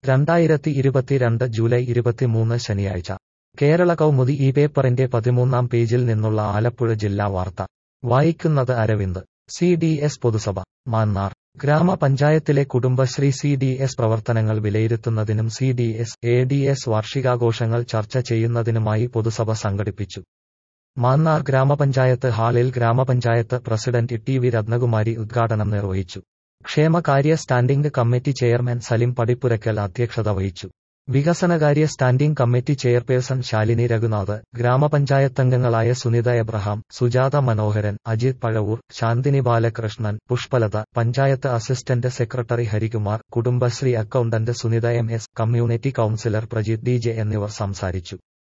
രണ്ടായിരത്തി ഇരുപത്തിരണ്ട് ജൂലൈ ഇരുപത്തിമൂന്ന് ശനിയാഴ്ച കേരള കൗമുദി ഈ പേപ്പറിന്റെ പതിമൂന്നാം പേജിൽ നിന്നുള്ള ആലപ്പുഴ ജില്ലാ വാർത്ത വായിക്കുന്നത് അരവിന്ദ് സി ഡി എസ് പൊതുസഭ മാന്നാർ ഗ്രാമപഞ്ചായത്തിലെ കുടുംബശ്രീ സി ഡി എസ് പ്രവർത്തനങ്ങൾ വിലയിരുത്തുന്നതിനും C D S A D S വാർഷികാഘോഷങ്ങൾ ചർച്ച ചെയ്യുന്നതിനുമായി പൊതുസഭ സംഘടിപ്പിച്ചു മാന്നാർ ഗ്രാമപഞ്ചായത്ത് ഹാളിൽ ഗ്രാമപഞ്ചായത്ത് പ്രസിഡന്റ് ടി വി രത്നകുമാരി ഉദ്ഘാടനം നിർവഹിച്ചു ക്ഷേമകാര്യ standing committee chairman Salim Padippurakkal അധ്യക്ഷത വഹിച്ചു വികസനകാര്യ standing committee chairperson Shalini Raghunath ഗ്രാമപഞ്ചായത്തംഗങ്ങളായ Sunitha Abraham Sujatha Manoharan Ajith Pazhavoor Shanthini Balakrishnan Pushpalatha panchayat assistant secretary Harikumar Kudumbashree accountant Sunitha M S community counsellor Prajith D J എന്നിവർ സംസാരിച്ചു